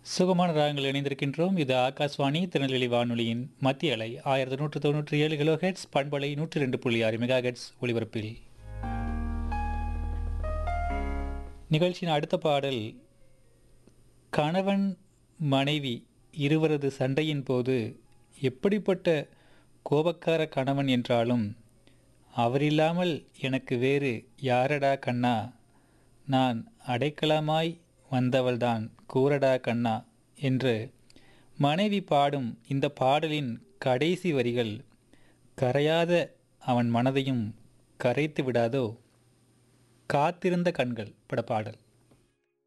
சுகமான ராகங்கள் இணைந்திருக்கின்றோம் இது ஆகாஷ்வாணி திருநெல்வேலி வானொலியின் மத்திய அலை ஆயிரத்தி நூற்று தொண்ணூற்றி ஏழு கிலோ ஹெட்ஸ் பண்பலை நூற்றி ரெண்டு புள்ளி ஆறு மெகா ஹெட்ஸ் ஒலிபரப்பில் நிகழ்ச்சியின் அடுத்த பாடல் கணவன் மனைவி இருவரது சண்டையின் போது எப்படிப்பட்ட கோபக்கார கணவன் என்றாலும் அவரில்லாமல் எனக்கு வேறு யாரடா கண்ணா நான் அடைக்கலமாய் வந்தவள்தான் கூரடா கண்ணா என்று மனைவி பாடும் இந்த பாடலின் கடைசி வரிகள் கரையாத அவன் மனதையும் கரைத்து விடாதோ காத்திருந்த கண்கள் பட பாடல்